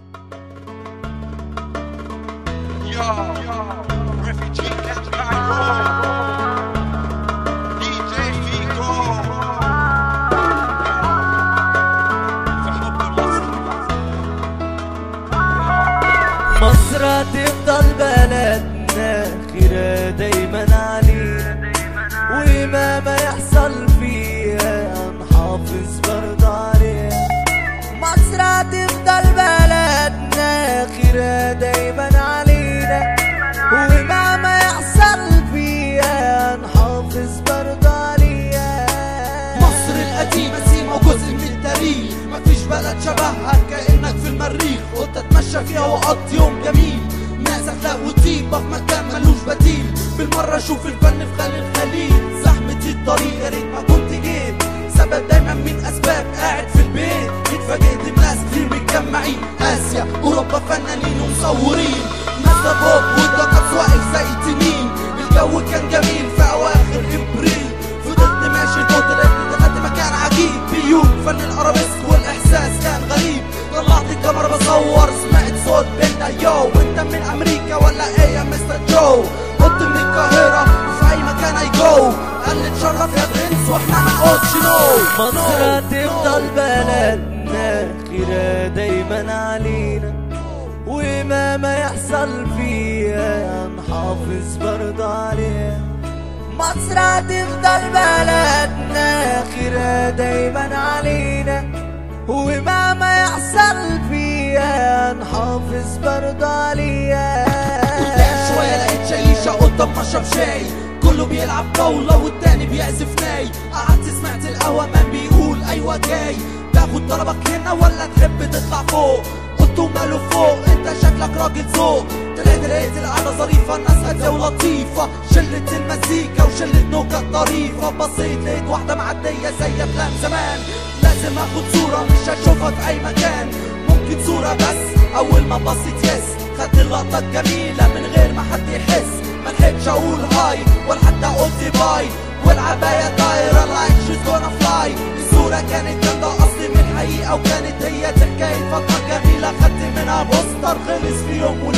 refugee camps back DJ Fico في حب مصر مصر هتفضل بلدنا خيرها دايما علينا ومهما يحصل فيها هنحافظ برضه عليها مصر هتفضل بلدنا خيرها دايما علينا ومهما يحصل فيها هنحافظ برضه عليها مصر القديمة سيما وجزء من التاريخ مفيش بلد شبهها كأنك في المريخ قلت اتمشى فيها واقضي يوم جميل ناس اخلاق وطيبة في مكان ملوش بديل بالمرة اشوف الفن في خليل الخليل زحمة الطريق يا ريت ما كنت جيت سبب دايما من اسباب قاعد في البيت اتفاجئت بناس كتير متجمعين اسيا اوروبا فنانين ومصورين ناس بوب والدكات سواقف زي تنين الجو كان جميل في اواخر ابريل فضلت ماشي طول الليل دخلت مكان عجيب بيوت فن الارابيسك والاحساس كان غريب طلعت الكاميرا بصور سمعت صوت بنت يو وانت من امريكا ولا ايه يا مستر جو قلت من القاهرة وفي اي مكان اي جو قال لي اتشرف يا برنس واحنا ما نقولش نو مصر هتفضل بلدنا خيرها دايما علينا ومهما يحصل فيها هنحافظ برضه عليها مصر هتفضل بلدنا خيرها دايما علينا ومهما يحصل فيها هنحافظ برضه عليها قدام شوية لقيت شيشة قدام مشرب شاي كله بيلعب طاولة والتاني بيعزف ناي قعدت سمعت القهوة بيقول أيوة جاي تاخد طلبك هنا ولا تحب تطلع فوق قلت ماله فوق انت شكلك راجل ذوق طلعت لقيت القعدة ظريفة الناس هادية ولطيفة شلة المزيكا وشلة نكت طريفة بصيت لقيت واحدة معدية زي أفلام زمان لازم اخد صورة مش هشوفها في أي مكان ممكن صورة بس أول ما بصيت يس خدت اللقطة الجميلة من غير ما حد يحس ما لحقتش أقول هاي ولا حتى قلت باي والعباية طايرة لايك شيز جونا فلاي الصورة كانت جامدة أصلي من الحقيقة وكانت هي حكاية فترة جميلة خدت منها بوستر خلص في يوم وليلة